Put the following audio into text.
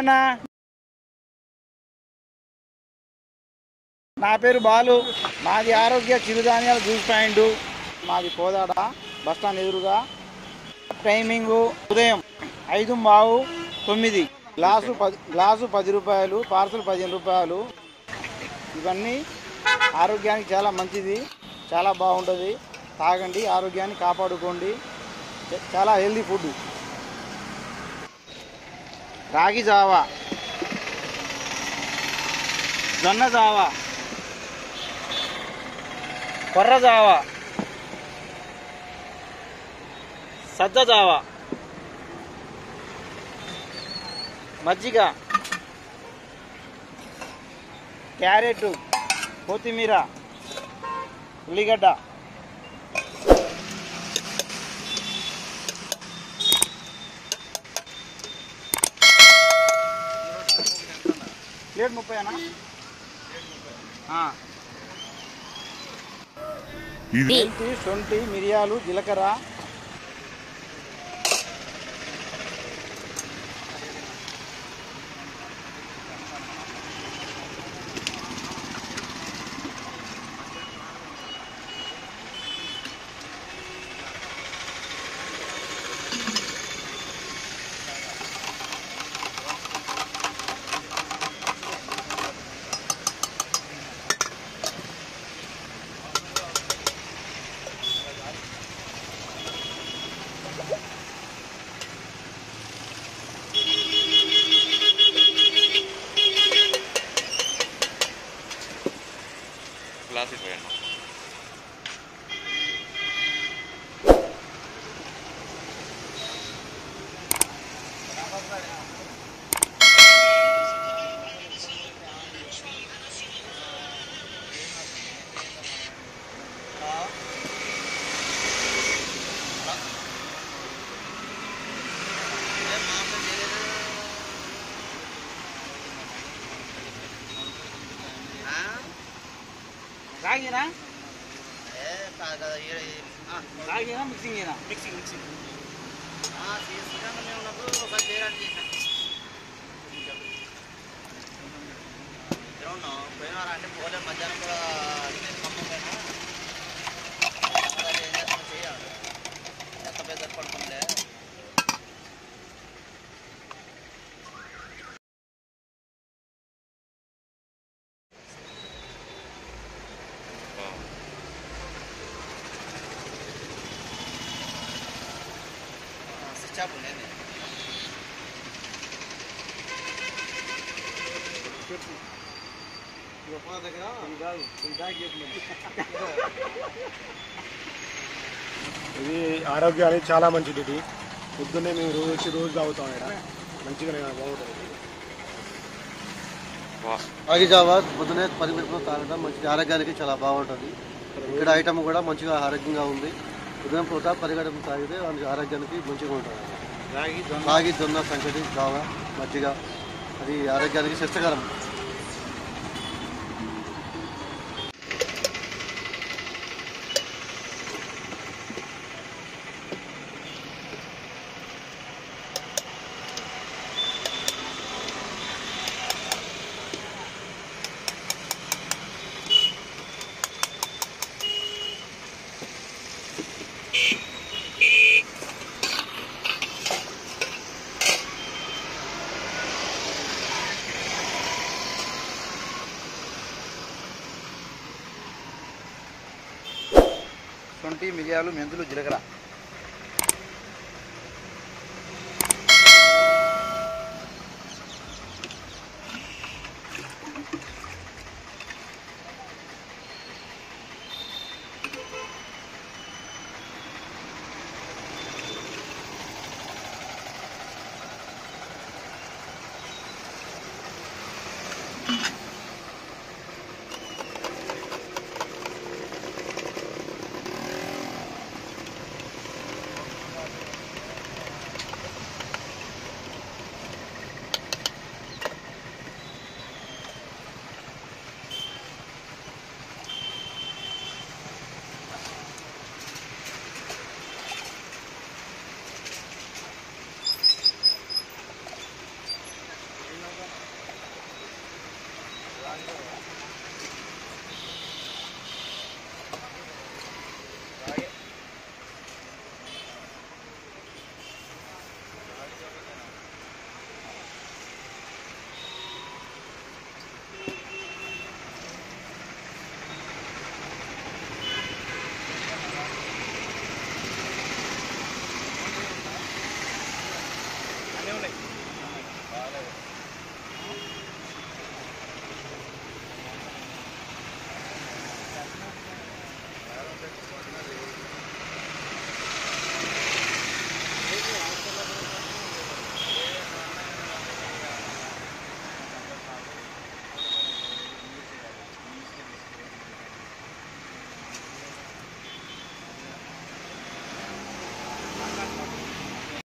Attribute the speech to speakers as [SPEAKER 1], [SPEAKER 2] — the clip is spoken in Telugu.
[SPEAKER 1] పేరన్నా నా పేరు బాలు మాది ఆరోగ్య చిరుధాన్యాల జ్యూస్ పాయింట్ మాది కోదాడ బస్టాండ్ ఎదురుగా టైమింగు ఉదయం ఐదు బావు తొమ్మిది గ్లాసు పది గ్లాసు పది రూపాయలు పార్సల్ పదిహేను రూపాయలు ఇవన్నీ ఆరోగ్యానికి చాలా మంచిది చాలా బాగుంటుంది తాగండి ఆరోగ్యాన్ని కాపాడుకోండి చ- చాలా హెల్దీ ఫుడ్ రాగి జావా జొన్న జావా కొర్ర జావా సజ్జ జావా మజ్జిగ క్యారెట్ కొత్తిమీర ఉల్లిగడ్డ ప్లేట్ ముప్పైనా ఆ. మెంతి శొంఠి మిరియాలు జీలకర్ర
[SPEAKER 2] గ్లాస్ ఇవ్వండి
[SPEAKER 1] రాగినా రాగినా మిక్సింగ్
[SPEAKER 3] మిక్సింగ్ మిక్సింగ్ ఉన్నప్పుడు ఒకసారి చేయడానికి గ్రౌండ్ పోయినారా అంటే పోలే మధ్యాహ్నం కూడా ఖమ్మం పోయినా అదే ఏం చేస్తాం చేయాలి ఎంత పెద్ద పడుతుండే స్విచ్ ఆఫ్ ఉండేది
[SPEAKER 4] ఇది ఆరోగ్యానికి చాలా మంచిది ఇది పొద్దున్నే మేము రోజు వచ్చి రోజు తాగుతాం ఇక్కడ మంచిగా బాగుంటుంది
[SPEAKER 5] రాగి జావా పొద్దునే పరిమితిలో తాగడం మంచిది ఆరోగ్యానికి చాలా బాగుంటుంది ఇక్కడ ఐటమ్ కూడా మంచిగా ఆరోగ్యంగా ఉంది ఉదయం పూట పరిగెడం తాగితే మనకి ఆరోగ్యానికి మంచిగా ఉంటుంది
[SPEAKER 1] రాగి జొన్న
[SPEAKER 5] రాగి జొన్న సంకటి జావా మజ్జిగ అది ఆరోగ్యానికి శ్రేష్టకరం
[SPEAKER 1] శొంఠి మిరియాలు మెంతులు జీలకర్ర ఆ